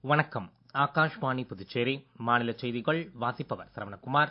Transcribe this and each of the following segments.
வணக்கம் ஆகாஷ்வாணி புதுச்சேரி மாநில செய்திகள் வாசிப்பவர் சரவணகுமார்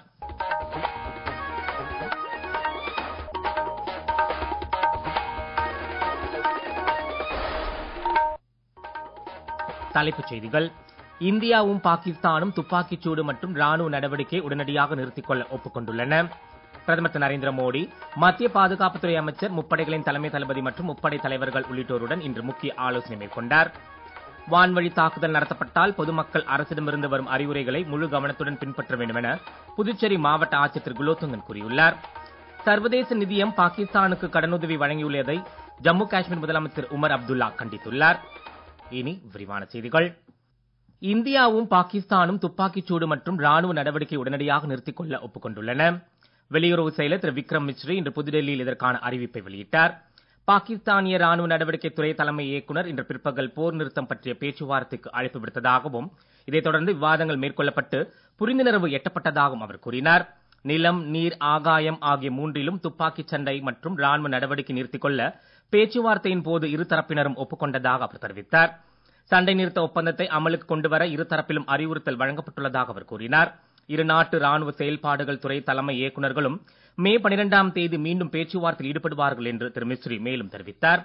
தலைப்புச் செய்திகள் இந்தியாவும் பாகிஸ்தானும் துப்பாக்கிச் சூடு மற்றும் ராணுவ நடவடிக்கை உடனடியாக நிறுத்திக் கொள்ள ஒப்புக் கொண்டுள்ளன பிரதமர் திரு நரேந்திர மோடி மத்திய பாதுகாப்புத்துறை அமைச்சர் முப்படைகளின் தலைமை தளபதி மற்றும் முப்படை தலைவர்கள் உள்ளிட்டோருடன் இன்று முக்கிய ஆலோசனை மேற்கொண்டார் வான்வழி தாக்குதல் நடத்தப்பட்டால் பொதுமக்கள் அரசிடமிருந்து வரும் அறிவுரைகளை முழு கவனத்துடன் பின்பற்ற வேண்டும் என புதுச்சேரி மாவட்ட ஆட்சியர் திரு குலோத்துங்கன் கூறியுள்ளார் சர்வதேச நிதியம் பாகிஸ்தானுக்கு கடனுதவி வழங்கியுள்ளதை ஜம்மு காஷ்மீர் முதலமைச்சர் உமர் அப்துல்லா கண்டித்துள்ளார் இனி விரிவான செய்திகள் இந்தியாவும் பாகிஸ்தானும் துப்பாக்கிச் சூடு மற்றும் ராணுவ நடவடிக்கை உடனடியாக நிறுத்திக் கொள்ள ஒப்புக் கொண்டுள்ளன வெளியுறவு செயலர் திரு விக்ரம் மிஸ்ரி இன்று புதுடெல்லியில் இதற்கான அறிவிப்பை வெளியிட்டார் பாகிஸ்தானிய ராணுவ நடவடிக்கை துறை தலைமை இயக்குநர் இன்று பிற்பகல் போர் நிறுத்தம் பற்றிய பேச்சுவார்த்தைக்கு அழைப்பு விடுத்ததாகவும் இதைத் தொடர்ந்து விவாதங்கள் மேற்கொள்ளப்பட்டு புரிந்துணர்வு எட்டப்பட்டதாகவும் அவர் கூறினார் நிலம் நீர் ஆகாயம் ஆகிய மூன்றிலும் துப்பாக்கிச் சண்டை மற்றும் ராணுவ நடவடிக்கை நிறுத்திக் கொள்ள பேச்சுவார்த்தையின் போது இருதரப்பினரும் ஒப்புக்கொண்டதாக அவர் தெரிவித்தார் சண்டை நிறுத்த ஒப்பந்தத்தை அமலுக்கு கொண்டுவர இருதரப்பிலும் அறிவுறுத்தல் வழங்கப்பட்டுள்ளதாக அவர் கூறினார் இரு நாட்டு ராணுவ செயல்பாடுகள் துறை தலைமை இயக்குநர்களும் மே 12ஆம் தேதி மீண்டும் பேச்சுவார்த்தையில் ஈடுபடுவார்கள் என்று திரு மிஸ்ரி மேலும் தெரிவித்தார்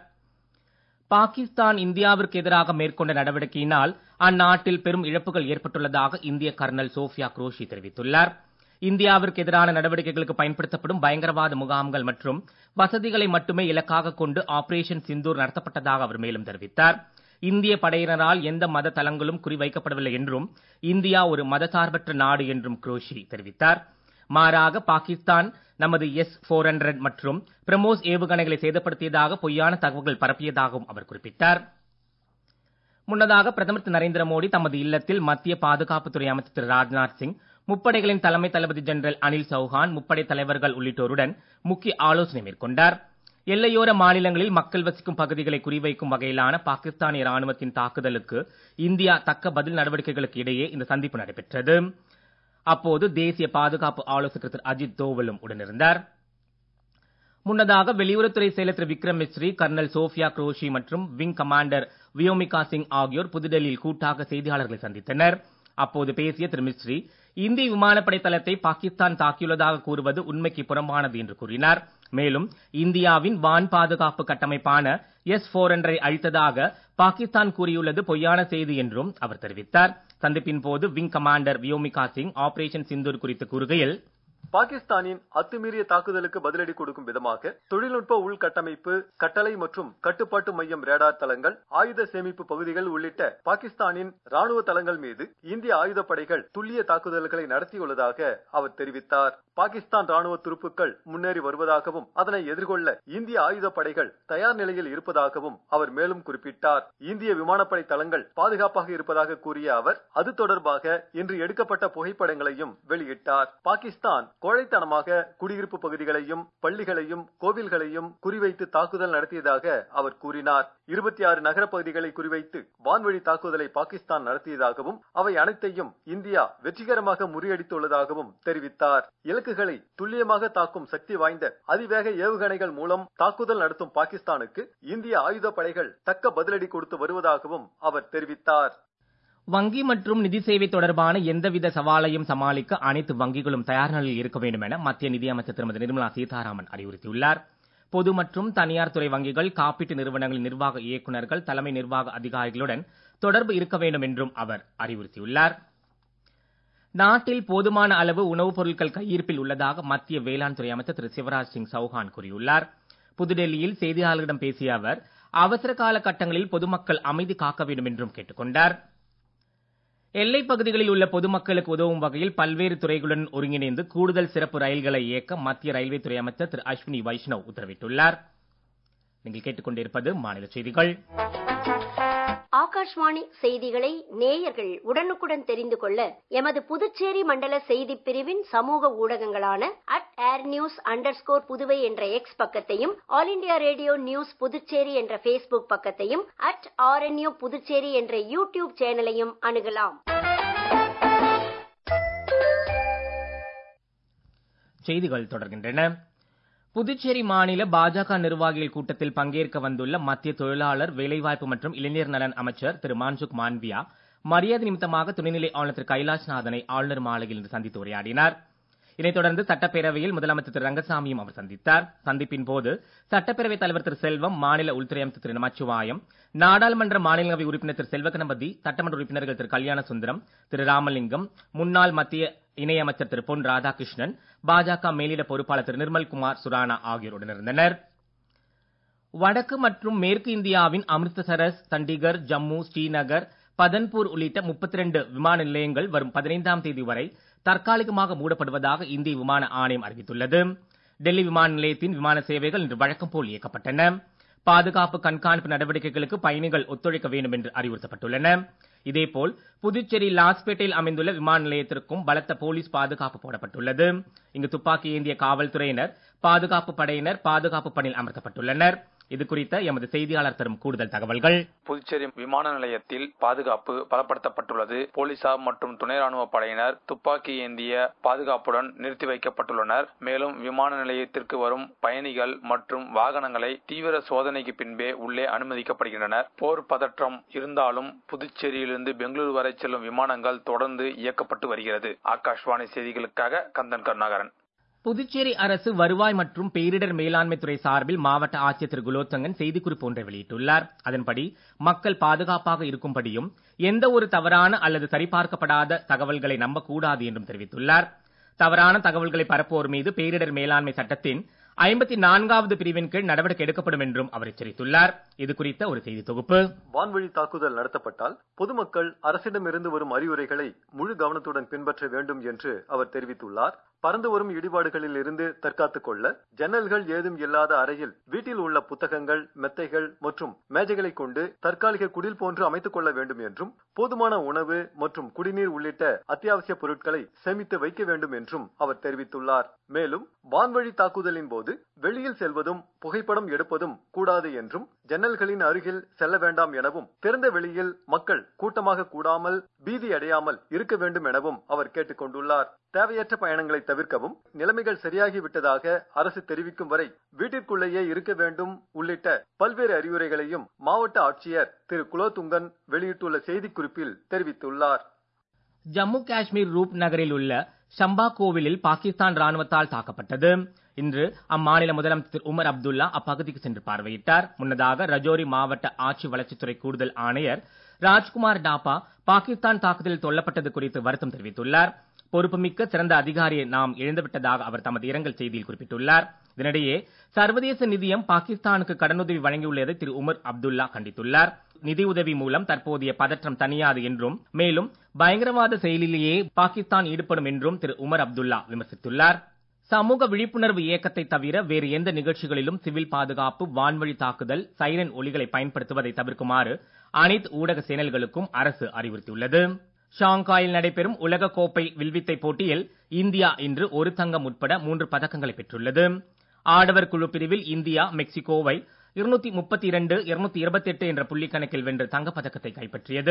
பாகிஸ்தான் இந்தியாவிற்கு எதிராக மேற்கொண்ட நடவடிக்கையினால் அந்நாட்டில் பெரும் இழப்புகள் ஏற்பட்டுள்ளதாக இந்திய கர்னல் சோஃபியா குரோஷி தெரிவித்துள்ளார் இந்தியாவிற்கு எதிரான நடவடிக்கைகளுக்கு பயன்படுத்தப்படும் பயங்கரவாத முகாம்கள் மற்றும் வசதிகளை மட்டுமே இலக்காக கொண்டு ஆபரேஷன் சிந்தூர் நடத்தப்பட்டதாக அவர் மேலும் தெரிவித்தார் இந்திய படையினரால் எந்த மத தலங்களும் குறிவைக்கப்படவில்லை என்றும் இந்தியா ஒரு மதசார்பற்ற நாடு என்றும் குரோஷி தெரிவித்தார் மாறாக பாகிஸ்தான் நமது எஸ் போர் ஹண்ட்ரட் மற்றும் பிரமோஸ் ஏவுகணைகளை சேதப்படுத்தியதாக பொய்யான தகவல்கள் பரப்பியதாகவும் அவர் குறிப்பிட்டார் முன்னதாக பிரதமர் திரு நரேந்திர மோடி தமது இல்லத்தில் மத்திய பாதுகாப்புத்துறை அமைச்சர் திரு ராஜ்நாத் சிங் முப்படைகளின் தலைமை தளபதி ஜெனரல் அனில் சௌஹான் முப்படை தலைவர்கள் உள்ளிட்டோருடன் முக்கிய ஆலோசனை மேற்கொண்டார் எல்லையோர மாநிலங்களில் மக்கள் வசிக்கும் பகுதிகளை குறிவைக்கும் வகையிலான பாகிஸ்தானிய ராணுவத்தின் தாக்குதலுக்கு இந்தியா தக்க பதில் நடவடிக்கைகளுக்கு இடையே இந்த சந்திப்பு நடைபெற்றது அப்போது தேசிய பாதுகாப்பு ஆலோசகர் திரு அஜித் தோவலும் உடனிருந்தார் முன்னதாக வெளியுறவுத்துறை செயலர் திரு விக்ரம் மிஸ்ரி கர்னல் சோஃபியா குரோஷி மற்றும் விங் கமாண்டர் வியோமிகா சிங் ஆகியோர் புதுடெல்லியில் கூட்டாக செய்தியாளர்களை சந்தித்தனர் அப்போது பேசிய திரு மிஸ்ரி இந்திய விமானப்படை தளத்தை பாகிஸ்தான் தாக்கியுள்ளதாக கூறுவது உண்மைக்கு புறம்பானது என்று கூறினார் மேலும் இந்தியாவின் வான் பாதுகாப்பு கட்டமைப்பான எஸ் போர் ஹண்ட்ரை அழித்ததாக பாகிஸ்தான் கூறியுள்ளது பொய்யான செய்தி என்றும் அவர் தெரிவித்தார் சந்திப்பின் போது wing commander Vyomika Singh operation Sindoor குறித்து கூறுகையில் பாகிஸ்தானின் அத்துமீறிய தாக்குதலுக்கு பதிலடி கொடுக்கும் விதமாக தொழில்நுட்ப உள்கட்டமைப்பு கட்டளை மற்றும் கட்டுப்பாட்டு மையம் ரேடார் தளங்கள் ஆயுத சேமிப்பு பகுதிகள் உள்ளிட்ட பாகிஸ்தானின் ராணுவ தளங்கள் மீது இந்திய ஆயுதப்படைகள் துல்லிய தாக்குதல்களை நடத்தியுள்ளதாக அவர் தெரிவித்தார் பாகிஸ்தான் ராணுவ துருப்புக்கள் முன்னேறி வருவதாகவும் அதனை எதிர்கொள்ள இந்திய ஆயுதப்படைகள் தயார் நிலையில் இருப்பதாகவும் அவர் மேலும் குறிப்பிட்டார் இந்திய விமானப்படை தளங்கள் பாதுகாப்பாக இருப்பதாக கூறிய அவர் அது தொடர்பாக இன்று எடுக்கப்பட்ட புகைப்படங்களையும் வெளியிட்டார் பாகிஸ்தான் கோழைத்தனமாக குடியிருப்பு பகுதிகளையும் பள்ளிகளையும் கோவில்களையும் குறிவைத்து தாக்குதல் நடத்தியதாக அவர் கூறினார் இருபத்தி ஆறு நகர பகுதிகளை குறிவைத்து வான்வழி தாக்குதலை பாகிஸ்தான் நடத்தியதாகவும் அவை அனைத்தையும் இந்தியா வெற்றிகரமாக முறியடித்துள்ளதாகவும் தெரிவித்தார் இலக்குகளை துல்லியமாக தாக்கும் சக்தி வாய்ந்த அதிவேக ஏவுகணைகள் மூலம் தாக்குதல் நடத்தும் பாகிஸ்தானுக்கு இந்திய ஆயுதப்படைகள் தக்க பதிலடி கொடுத்து வருவதாகவும் அவர் தெரிவித்தார் வங்கி மற்றும் நிதி சேவை தொடர்பான எந்தவித சவாலையும் சமாளிக்க அனைத்து வங்கிகளும் தயார் நிலையில் இருக்க வேண்டும் என மத்திய நிதியமைச்சர் திருமதி நிர்மலா சீதாராமன் அறிவுறுத்தியுள்ளார் பொது மற்றும் தனியார் துறை வங்கிகள் காப்பீட்டு நிறுவனங்களின் நிர்வாக இயக்குநர்கள் தலைமை நிர்வாக அதிகாரிகளுடன் தொடர்பு இருக்க வேண்டும் என்றும் அவர் அறிவுறுத்தியுள்ளார் நாட்டில் போதுமான அளவு உணவுப் பொருட்கள் கையிருப்பில் உள்ளதாக மத்திய வேளாண் துறை அமைச்சர் திரு சிவராஜ் சிங் சௌஹான் கூறியுள்ளார் புதுடெல்லியில் செய்தியாளர்களிடம் பேசிய அவர் அவசர கால கட்டங்களில் பொதுமக்கள் அமைதி காக்க வேண்டும் என்றும் கேட்டுக் கொண்டார் எல்லைப் பகுதிகளில் உள்ள பொதுமக்களுக்கு உதவும் வகையில் பல்வேறு துறைகளுடன் ஒருங்கிணைந்து கூடுதல் சிறப்பு ரயில்களை இயக்க மத்திய ரயில்வே துறை அமைச்சர் திரு அஸ்வினி வைஷ்ணவ் உத்தரவிட்டுள்ளார் நீங்கள் கேட்டுக்கொண்டிருப்பது மாநில செய்திகள் ஆகாஷ்வாணி செய்திகளை நேயர்கள் உடனுக்குடன் தெரிந்து கொள்ள எமது புதுச்சேரி மண்டல செய்திப் பிரிவின் சமூக ஊடகங்களான at air news under Puduvai என்ற எக்ஸ் பக்கத்தையும் all India radio news Puducherry என்ற பேஸ்புக் பக்கத்தையும் அட் ஆர்என்யூ புதுச்சேரி என்ற யூடியூப் சேனலையும் அணுகலாம் செய்திகள் தொடர்கின்றன புதுச்சேரி மாநில பாஜக நிர்வாகிகள் கூட்டத்தில் பங்கேற்க வந்துள்ள மத்திய தொழிலாளர் வேலைவாய்ப்பு மற்றும் இளைஞர் நலன் அமைச்சர் திரு மான்சுக் மாண்வியா மரியாதை நிமித்தமாக துணைநிலை ஆளுநர் திரு கைலாஷ்நாதனை ஆளுநர் மாளிகையில் இன்று சந்தித்து உரையாடினார் இதைத் தொடர்ந்து சட்டப்பேரவையில் முதலமைச்சர் திரு ரங்கசாமியும் அவர் சந்தித்தார் சந்திப்பின் போது சட்டப்பேரவைத் தலைவர் திரு செல்வம் மாநில உள்துறை அமைச்சர் திரு நமச்சிவாயம் நாடாளுமன்ற மாநிலங்களவை உறுப்பினர் திரு செல்வகணபதி சட்டமன்ற உறுப்பினர்கள் திரு கல்யாண சுந்தரம் திரு ராமலிங்கம் முன்னாள் மத்திய இணையமைச்சர் திரு பொன் ராதாகிருஷ்ணன் பாஜக மேலிட பொறுப்பாளர் திரு நிர்மல்குமார் சுரானா ஆகியோர் உடனிருந்தனர் வடக்கு மற்றும் மேற்கு இந்தியாவின் அமிர்தசரஸ் சண்டிகர் ஜம்மு ஸ்ரீநகர் பதன்பூர் உள்ளிட்ட 32 விமான நிலையங்கள் வரும் பதினைந்தாம் தேதி வரை தற்காலிகமாக மூடப்படுவதாக இந்திய விமான ஆணையம் அறிவித்துள்ளது டெல்லி விமான நிலையத்தின் விமான சேவைகள் இன்று வழக்கம் போல் இயக்கப்பட்டன பாதுகாப்பு கண்காணிப்பு நடவடிக்கைகளுக்கு பயணிகள் ஒத்துழைக்க வேண்டும் என்று அறிவுறுத்தப்பட்டுள்ளன இதேபோல் புதுச்சேரி லாஸ்பேட்டையில் அமைந்துள்ள விமான நிலையத்திற்கும் பலத்த போலீஸ் பாதுகாப்பு போடப்பட்டுள்ளது இங்கு துப்பாக்கி ஏந்திய காவல்துறையினர் பாதுகாப்பு படையினர் பாதுகாப்பு பணியில் அமர்த்தப்பட்டுள்ளனர் இது குறித்த எமது செய்தியாளர் தரும் கூடுதல் தகவல்கள் புதுச்சேரி விமான நிலையத்தில் பாதுகாப்பு பலப்படுத்தப்பட்டுள்ளது போலீசார் மற்றும் துணை ராணுவ படையினர் துப்பாக்கி ஏந்திய பாதுகாப்புடன் நிறுத்தி வைக்கப்பட்டுள்ளனர் மேலும் விமான நிலையத்திற்கு வரும் பயணிகள் மற்றும் வாகனங்களை தீவிர சோதனைக்கு பின்பே உள்ளே அனுமதிக்கப்படுகின்றனர் போர் பதற்றம் இருந்தாலும் புதுச்சேரியிலிருந்து பெங்களூரு வரை செல்லும் விமானங்கள் தொடர்ந்து இயக்கப்பட்டு வருகிறது ஆகாஷ்வாணி செய்திகளுக்காக கந்தன் கருணாகரன் புதுச்சேரி அரசு வருவாய் மற்றும் பேரிடர் மேலாண்மை துறை சார்பில் மாவட்ட ஆட்சியர் திரு குலோத்தங்கன் செய்திக்குறிப்பு ஒன்றை வெளியிட்டுள்ளார் அதன்படி மக்கள் பாதுகாப்பாக இருக்கும்படியும் எந்த ஒரு தவறான அல்லது சரிபார்க்கப்படாத தகவல்களை நம்பக்கூடாது என்றும் தெரிவித்துள்ளார் தவறான தகவல்களை பரப்புவோர் மீது பேரிடர் மேலாண்மை சட்டத்தின் ஐம்பத்தி நான்காவது பிரிவின் கீழ் நடவடிக்கை எடுக்கப்படும் என்றும் அவர் எச்சரித்துள்ளார் இது குறித்த ஒரு செய்தி தொகுப்பு வான்வழி தாக்குதல் நடத்தப்பட்டால் பொதுமக்கள் அரசிடமிருந்து வரும் அறிவுரைகளை முழு கவனத்துடன் பின்பற்ற வேண்டும் என்று அவர் தெரிவித்துள்ளார் பறந்து வரும் இடிபாடுகளில் இருந்து தற்காத்துக் கொள்ள ஜன்னல்கள் ஏதும் இல்லாத அறையில் வீட்டில் உள்ள புத்தகங்கள் மெத்தைகள் மற்றும் மேஜைகளை கொண்டு தற்காலிக குடில் போன்று அமைத்துக் கொள்ள வேண்டும் என்றும் போதுமான உணவு மற்றும் குடிநீர் உள்ளிட்ட அத்தியாவசிய பொருட்களை சேமித்து வைக்க வேண்டும் என்றும் அவர் தெரிவித்துள்ளார் மேலும் வான்வழி தாக்குதலின் போது வெளியில் செல்வதும் புகைப்படம் எடுப்பதும் கூடாது என்றும் ஜன்னல்களின் அருகில் செல்ல வேண்டாம் எனவும் திறந்த வெளியில் மக்கள் கூட்டமாக கூடாமல் பீதி அடையாமல் இருக்க வேண்டும் எனவும் அவர் கேட்டுக் கொண்டுள்ளார் தேவையற்ற பயணங்களை தவிர்க்கவும் நிலைமைகள் சரியாகிவிட்டதாக அரசு தெரிவிக்கும் வரை வீட்டிற்குள்ளேயே இருக்க வேண்டும் உள்ளிட்ட பல்வேறு அறிவுரைகளையும் மாவட்ட ஆட்சியர் திரு குலோத்துங்கன் வெளியிட்டுள்ள செய்திக்குறிப்பில் தெரிவித்துள்ளார் ஜம்மு காஷ்மீர் ரூப் நகரில் உள்ள ஷம்பா கோவிலில் பாகிஸ்தான் ராணுவத்தால் தாக்கப்பட்டது இன்று அம்மாநில முதலமைச்சர் உமர் அப்துல்லா அப்பகுதிக்கு சென்று பார்வையிட்டார் முன்னதாக ரஜோரி மாவட்ட ஆட்சி வளர்ச்சித்துறை கூடுதல் ஆணையர் ராஜ்குமார் டாபா பாகிஸ்தான் தாக்குதலில் கொல்லப்பட்டது குறித்து வருத்தம் தெரிவித்துள்ளார் பொறுப்புமிக்க சிறந்த அதிகாரியை நாம் இழந்துவிட்டதாக அவர் தமது இரங்கல் செய்தியில் குறிப்பிட்டுள்ளார் இதனிடையே சர்வதேச நிதியம் பாகிஸ்தானுக்கு கடனுதவி வழங்கியுள்ளதை திரு உமர் அப்துல்லா கண்டித்துள்ளார் நிதியுதவி மூலம் தற்போதைய பதற்றம் தணியாது என்றும் மேலும் பயங்கரவாத செயலிலேயே பாகிஸ்தான் ஈடுபடும் என்றும் திரு உமர் அப்துல்லா விமர்சித்துள்ளார் சமூக விழிப்புணர்வு இயக்கத்தை தவிர வேறு எந்த நிகழ்ச்சிகளிலும் சிவில் பாதுகாப்பு வான்வழி தாக்குதல் சைரன் ஒலிகளை பயன்படுத்துவதை தவிர்க்குமாறு அனைத்து ஊடக சேனல்களுக்கும் அரசு அறிவுறுத்தியுள்ளது ஷாங்காயில் நடைபெறும் உலக கோப்பை வில்வித்தை போட்டியில் இந்தியா இன்று ஒரு தங்கம் உட்பட மூன்று பதக்கங்களை பெற்றுள்ளது ஆடவர் குழு பிரிவில் இந்தியா மெக்சிகோவை இருநூத்தி முப்பத்தி இரண்டு இருநூத்தி இருபத்தி எட்டு என்ற புள்ளி கணக்கில் வென்று தங்கப்பதக்கத்தை கைப்பற்றியது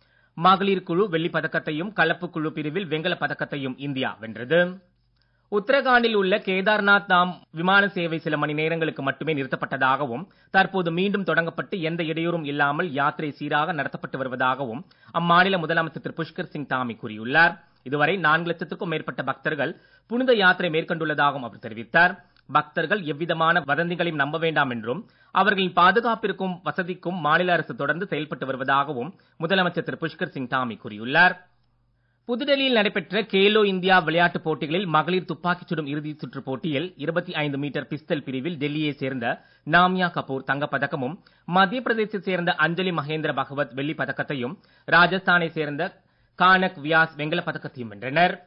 மகளிர் குழு வெள்ளிப் பதக்கத்தையும் கலப்பு குழு பிரிவில் வெங்கலப் பதக்கத்தையும் இந்தியா வென்றது உத்தரகாண்டில் உள்ள கேதார்நாத் தாம் விமான சேவை சில மணி நேரங்களுக்கு மட்டுமே நிறுத்தப்பட்டதாகவும் தற்போது மீண்டும் தொடங்கப்பட்டு எந்த இடையூறும் இல்லாமல் யாத்திரை சீராக நடத்தப்பட்டு வருவதாகவும் அம்மாநில முதலமைச்சர் திரு புஷ்கர் சிங் தாமி கூறியுள்ளார் இதுவரை நான்கு லட்சத்திற்கும் மேற்பட்ட பக்தர்கள் புனித யாத்திரை மேற்கொண்டுள்ளதாகவும் அவர் தெரிவித்தார் பக்தர்கள் எவ்விதமான வதந்திகளையும் நம்ப வேண்டாம் என்றும் அவர்களின் பாதுகாப்பிற்கும் வசதிக்கும் மாநில அரசு தொடர்ந்து செயல்பட்டு வருவதாகவும் முதலமைச்சர் திரு புஷ்கர் சிங் தாமி கூறியுள்ளார் புதுடெல்லியில் நடைபெற்ற கேலோ இந்தியா விளையாட்டுப் போட்டிகளில் மகளிர் துப்பாக்கிச் சுடும் இறுதிச் சுற்றுப் போட்டியில் 25 மீட்டர் பிஸ்டல் பிரிவில் டெல்லியைச் சேர்ந்த நாமியா கபூர் தங்கப்பதக்கமும் மத்திய பிரதேசத்தைச் சேர்ந்த அஞ்சலி மகேந்திர பகவத் வெள்ளிப் பதக்கத்தையும் ராஜஸ்தானைச் சேர்ந்த கானக் வியாஸ் வெங்கலப் பதக்கத்தையும் வென்றனர்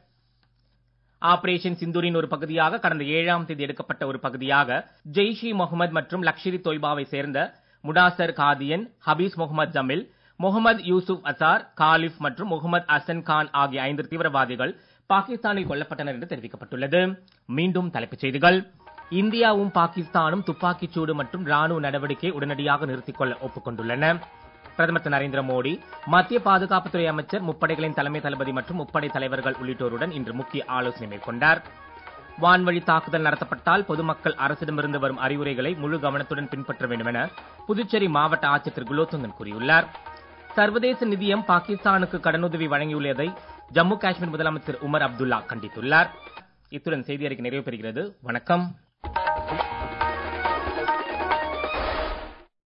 ஆபரேஷன் சிந்தூரின் ஒரு பகுதியாக கடந்த ஏழாம் தேதி எடுக்கப்பட்ட ஒரு பகுதியாக ஜெய்ஷ் இ முகமது மற்றும் லக்ஷரி தொய்பாவை சேர்ந்த முடாசர் காதியன் ஹபீஸ் முகமது ஜமில் முகமது யூசுப் அசார் காலிஃப் மற்றும் முகமது அசன் கான் ஆகிய ஐந்து தீவிரவாதிகள் பாகிஸ்தானில் கொல்லப்பட்டனர் என்று தெரிவிக்கப்பட்டுள்ளது மீண்டும் தலைப்புச் செய்திகள் இந்தியாவும் பாகிஸ்தானும் துப்பாக்கிச் சூடு மற்றும் ராணுவ நடவடிக்கையை உடனடியாக நிறுத்திக் கொள்ள ஒப்புக்கொண்டுள்ளன பிரதமர் திரு நரேந்திர மோடி மத்திய பாதுகாப்புத்துறை அமைச்சர் முப்படைகளின் தலைமை தளபதி மற்றும் முப்படை தலைவர்கள் உள்ளிட்டோருடன் இன்று முக்கிய ஆலோசனை மேற்கொண்டார் வான்வழி தாக்குதல் நடத்தப்பட்டால் பொதுமக்கள் அரசிடமிருந்து வரும் அறிவுரைகளை முழு கவனத்துடன் பின்பற்ற வேண்டும் என புதுச்சேரி மாவட்ட ஆட்சியர் திரு குலோத்துங்கன் கூறியுள்ளார் சர்வதேச நிதியம் பாகிஸ்தானுக்கு கடனுதவி வழங்கியுள்ளதை ஜம்மு காஷ்மீர் முதலமைச்சர் உமர் அப்துல்லா கண்டித்துள்ளார் இத்துடன் செய்தி அறிக்கை நிறைவு பெறுகிறது வணக்கம்